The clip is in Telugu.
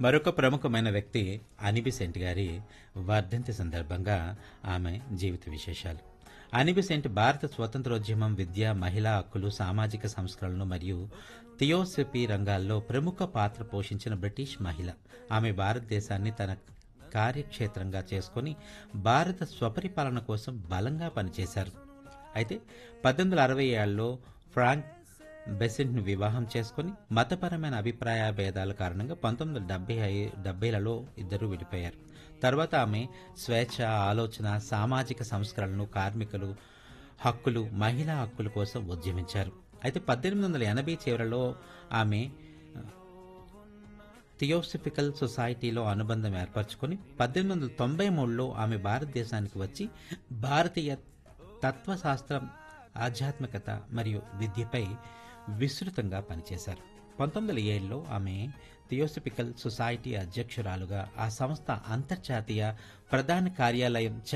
మరొక ప్రముఖమైన వ్యక్తి అనిబిసెంట్ గారి వర్ధంతి సందర్భంగా ఆమె జీవిత విశేషాలు అనిబిసెంట్ భారత స్వతంత్రోద్యమం విద్య మహిళా హక్కులు సామాజిక సంస్కరణలు మరియు థియోసఫీ రంగాల్లో ప్రముఖ పాత్ర పోషించిన బ్రిటిష్ మహిళ ఆమె భారతదేశాన్ని తన కార్యక్షేత్రంగా చేసుకొని భారత స్వపరిపాలన కోసం బలంగా పనిచేశారు అయితే పద్దెనిమిది వందల అరవై ఏళ్ళలో ఫ్రాంక్ బెసెంట్ను వివాహం చేసుకుని మతపరమైన అభిప్రాయ భేదాల కారణంగా పంతొమ్మిది వందల డెబ్బై డెబ్బైలలో ఇద్దరు విడిపోయారు తర్వాత ఆమె స్వేచ్ఛ ఆలోచన సామాజిక సంస్కరణలు కార్మికులు హక్కులు మహిళా హక్కుల కోసం ఉద్యమించారు అయితే పద్దెనిమిది వందల ఎనభై చివరలో ఆమె థియోసఫికల్ సొసైటీలో అనుబంధం ఏర్పరచుకొని పద్దెనిమిది వందల తొంభై మూడులో ఆమె భారతదేశానికి వచ్చి భారతీయ తత్వశాస్త్రం ఆధ్యాత్మికత మరియు విద్యపై విస్తృతంగా పనిచేశారు పంతొమ్మిది వందల ఏడులో ఆమె థియోసఫికల్ సొసైటీ అధ్యక్షురాలుగా ఆ సంస్థ అంతర్జాతీయ ప్రధాన కార్యాలయం